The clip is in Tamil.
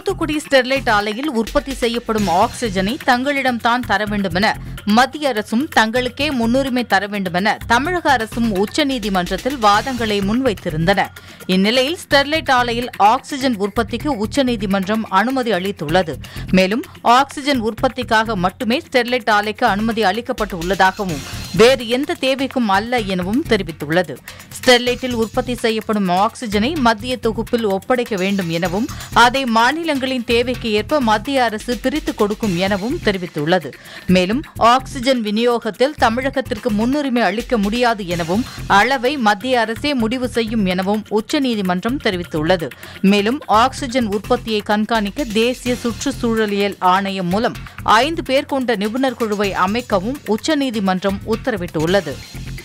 தூத்துக்குடி ஸ்டெர்லைட் ஆலையில் உற்பத்தி செய்யப்படும் ஆக்ஸிஜனை தங்களிடம்தான் தர வேண்டுமென மத்திய அரசும் தங்களுக்கே முன்னுரிமை தர வேண்டுமென தமிழக அரசும் உச்சநீதிமன்றத்தில் வாதங்களை முன்வைத்திருந்தன இந்நிலையில் ஸ்டெர்லைட் ஆலையில் ஆக்ஸிஜன் உற்பத்திக்கு உச்சநீதிமன்றம் அனுமதி அளித்துள்ளது மேலும் ஆக்ஸிஜன் உற்பத்திக்காக மட்டுமே ஸ்டெர்லைட் ஆலைக்கு அனுமதி அளிக்கப்பட்டு உள்ளதாகவும் வேறு எந்த தேவைக்கும் அல்ல எனவும் தெரிவித்துள்ளது ஸ்டெர்லைட்டில் உற்பத்தி செய்யப்படும் ஆக்ஸிஜனை மத்திய தொகுப்பில் ஒப்படைக்க வேண்டும் எனவும் அதை மாநிலங்களின் தேவைக்கு ஏற்ப மத்திய அரசு பிரித்து கொடுக்கும் எனவும் தெரிவித்துள்ளது மேலும் ஆக்ஸிஜன் விநியோகத்தில் தமிழகத்திற்கு முன்னுரிமை அளிக்க முடியாது எனவும் அளவை மத்திய அரசே முடிவு செய்யும் எனவும் உச்சநீதிமன்றம் தெரிவித்துள்ளது மேலும் ஆக்ஸிஜன் உற்பத்தியை கண்காணிக்க தேசிய சுற்றுச்சூழலியல் ஆணையம் மூலம் ஐந்து பேர் கொண்ட நிபுணர் குழுவை அமைக்கவும் உச்சநீதிமன்றம் உத்தரவிட்டுள்ளது